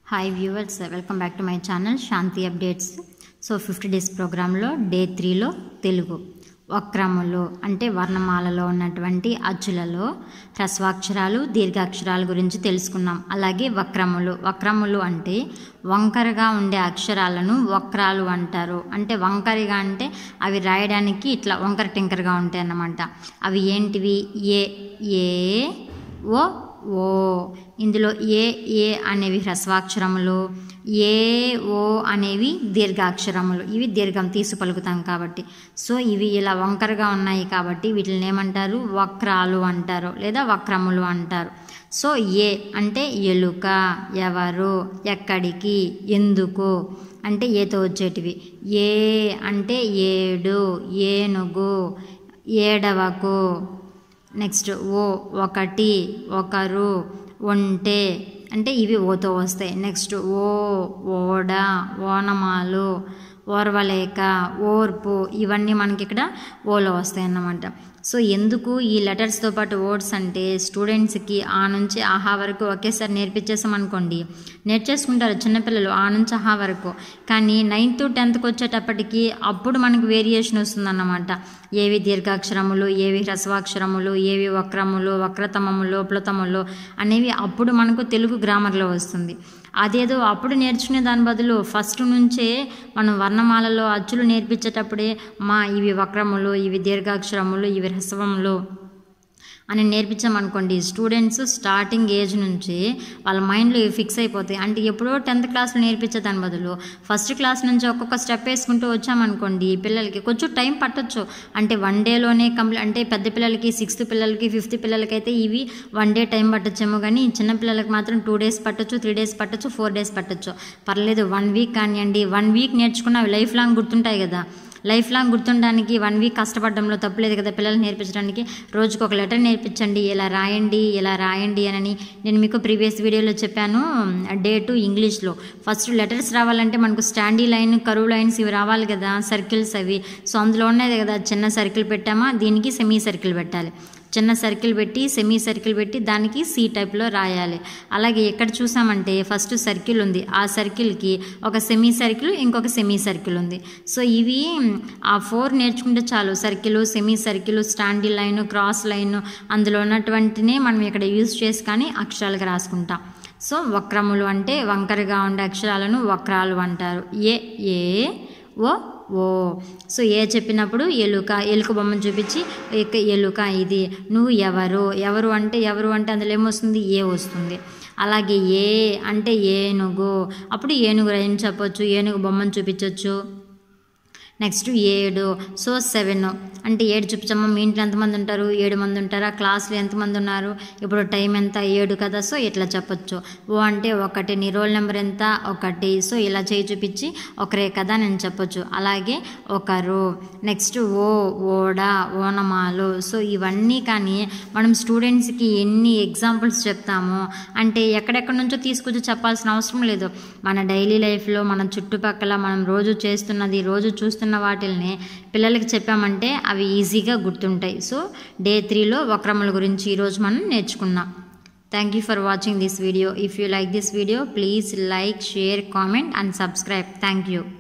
hi viewers welcome back to my channel Shanti updates so fifty days ప్రోగ్రాంలో day త్రీలో తెలుగు వక్రములు అంటే వర్ణమాలలో ఉన్నటువంటి అచ్చులలో హ్రస్వాక్షరాలు దీర్ఘాక్షరాల గురించి తెలుసుకున్నాం అలాగే వక్రములు వక్రములు అంటే వంకరగా ఉండే అక్షరాలను వక్రాలు అంటారు అంటే వంకరిగా అంటే అవి రాయడానికి ఇట్లా వంకర టింకరగా ఉంటాయి అన్నమాట అవి ఏంటివి ఏ ఏ ఓ ఓ ఇందులో ఏ ఏ అనేవి హ్రస్వాక్షరములు ఏ ఓ అనేవి దీర్ఘాక్షరములు ఇవి దీర్ఘం తీసి పలుకుతాం కాబట్టి సో ఇవి ఇలా వంకరగా ఉన్నాయి కాబట్టి వీటిని ఏమంటారు వక్రాలు అంటారు లేదా వక్రములు అంటారు సో ఏ అంటే ఎలుక ఎవరు ఎక్కడికి ఎందుకు అంటే ఏతో వచ్చేటివి ఏ అంటే ఏడు ఏనుగు ఏడవకు నెక్స్ట్ ఓ ఒకటి ఒకరు ఒంటె అంటే ఇవి ఓతో వస్తాయి నెక్స్ట్ ఓ ఓడ ఓనమాలు ఓర్వలేక ఓర్పు ఇవన్నీ మనకి ఇక్కడ ఓలో వస్తాయి అన్నమాట సో ఎందుకు ఈ లెటర్స్తో పాటు వర్డ్స్ అంటే స్టూడెంట్స్కి ఆ నుంచి ఆహా వరకు ఒకేసారి నేర్పించేసాం అనుకోండి నేర్చేసుకుంటారు చిన్నపిల్లలు ఆ నుంచి ఆహా వరకు కానీ నైన్త్ టెన్త్కి వచ్చేటప్పటికి అప్పుడు మనకు వేరియేషన్ వస్తుందన్నమాట ఏవి దీర్ఘాక్షరములు ఏవి హ్రస్వాక్షరములు ఏవి వక్రములు వక్రతమములు ప్లుతములు అనేవి అప్పుడు మనకు తెలుగు గ్రామర్లో వస్తుంది అదేదో అప్పుడు నేర్చుకునే దాని బదులు ఫస్ట్ నుంచే మనం వర్ణమాలలో అచ్చులు నేర్పించేటప్పుడే మా ఇవి వక్రములు ఇవి దీర్ఘాక్షరములు ఇవి హ్రస్వములు అని నేర్పించామనుకోండి స్టూడెంట్స్ స్టార్టింగ్ ఏజ్ నుంచి వాళ్ళ మైండ్లో ఇవి ఫిక్స్ అయిపోతాయి అంటే ఎప్పుడో టెన్త్ క్లాస్లో నేర్పించే దాని బదులు ఫస్ట్ క్లాస్ నుంచి ఒక్కొక్క స్టెప్ వేసుకుంటూ వచ్చామనుకోండి పిల్లలకి కొంచెం టైం పట్టొచ్చు అంటే వన్ డేలోనే కంప్లీట్ అంటే పెద్ద పిల్లలకి సిక్స్త్ పిల్లలకి ఫిఫ్త్ పిల్లలకి అయితే ఇవి వన్ డే టైం పట్టొచ్చేమో కానీ చిన్న పిల్లలకి మాత్రం టూ డేస్ పట్టొచ్చు త్రీ డేస్ పట్టొచ్చు ఫోర్ డేస్ పట్టొచ్చు పర్లేదు వన్ వీక్ కానివ్వండి వన్ వీక్ నేర్చుకున్న అవి లైఫ్ లాంగ్ గుర్తుంటాయి కదా లైఫ్ లాంగ్ గుర్తుండడానికి వన్ వీక్ కష్టపడడంలో తప్పులేదు కదా పిల్లలు నేర్పించడానికి రోజుకు ఒక లెటర్ నేర్పించండి ఇలా రాయండి ఇలా రాయండి అని నేను మీకు ప్రీవియస్ వీడియోలో చెప్పాను డే టు ఇంగ్లీష్లో ఫస్ట్ లెటర్స్ రావాలంటే మనకు స్టాండీ లైన్ కరువు లైన్స్ ఇవి రావాలి కదా సర్కిల్స్ అవి సో అందులో ఉన్నది కదా చిన్న సర్కిల్ పెట్టామా దీనికి సెమీ సర్కిల్ పెట్టాలి చిన్న సర్కిల్ పెట్టి సెమీ సర్కిల్ పెట్టి దానికి సి టైప్లో రాయాలి అలాగే ఎక్కడ చూసామంటే ఫస్ట్ సర్కిల్ ఉంది ఆ సర్కిల్కి ఒక సెమీ సర్కిల్ ఇంకొక సెమీ సర్కిల్ ఉంది సో ఇవి ఆ ఫోర్ నేర్చుకుంటే చాలు circle semi circle standing line cross line అందులో ఉన్నటువంటినే మనం ఇక్కడ యూజ్ చేసి కానీ అక్షరాలుగా రాసుకుంటాం సో వక్రములు అంటే వంకరగా ఉండే అక్షరాలను వక్రాలు అంటారు ఏ ఏ ఓ ఓ సో ఏ చెప్పినప్పుడు ఎలుక ఎలుక బొమ్మను చూపించి ఇక ఎలుక ఇది నువ్వు ఎవరు ఎవరు అంటే ఎవరు అంటే అందులో ఏమొస్తుంది ఏ వస్తుంది అలాగే ఏ అంటే ఏనుగు అప్పుడు ఏనుగు ఏం చెప్పొచ్చు ఏనుగు బొమ్మను చూపించవచ్చు నెక్స్ట్ ఏడు సో సెవెన్ అంటే ఏడు చూపించమ్మా మీ ఇంట్లో ఎంతమంది ఉంటారు ఏడు మంది ఉంటారా క్లాస్లో ఎంతమంది ఉన్నారు ఇప్పుడు టైం ఎంత ఏడు కదా సో ఇట్లా చెప్పొచ్చు ఓ అంటే ఒకటి నీ రోల్ నెంబర్ ఎంత ఒకటి సో ఇలా చేయి చూపించి ఒకరే కదా నేను చెప్పొచ్చు అలాగే ఒకరు నెక్స్ట్ ఓ ఓడ ఓనమాలు సో ఇవన్నీ కానీ మనం స్టూడెంట్స్కి ఎన్ని ఎగ్జాంపుల్స్ చెప్తామో అంటే ఎక్కడెక్కడి నుంచో తీసుకొచ్చి చెప్పాల్సిన అవసరం లేదు మన డైలీ లైఫ్లో మన చుట్టుపక్కల మనం రోజు చేస్తున్నది రోజు చూస్తున్న వాటిల్ని పిల్లలకి చెప్పామంటే అవి ఈజీగా గుర్తుంటాయి సో డే త్రీలో వక్రముల గురించి ఈరోజు మనం నేర్చుకున్నాం thank you for watching this video if you like this video please like share comment and subscribe thank you